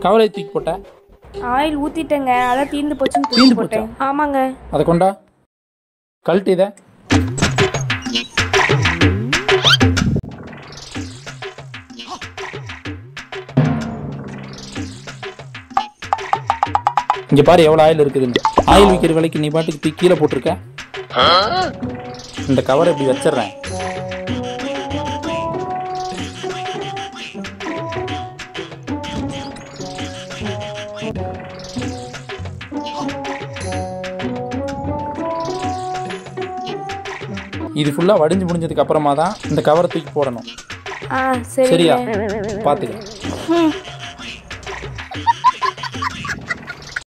கவலை தூக்கி போட்ட ஆயில் ஊத்திட்டேங்க அதான் தீர்ந்து போச்சுன்னு தீர்ந்து தூக்கி போட்டேன் ஆமாங்க அதை கொண்டா கழட்டு இதை இங்க பாரு எவ்வளவு ஆயில் இருக்குதுன்னு ஆயில் விற்கிற விலைக்கு நீ பாட்டுக்கு தூக்கி கீழே போட்டிருக்க இந்த கவரை இப்படி வச்சிடுறேன் இது ஃபுல்லா வடிஞ்சு முடிஞ்சதுக்கு அப்புறமா தான் இந்த கவரை தூக்கி போடணும் ஆ சரி சரியா பாத்துக்க ம்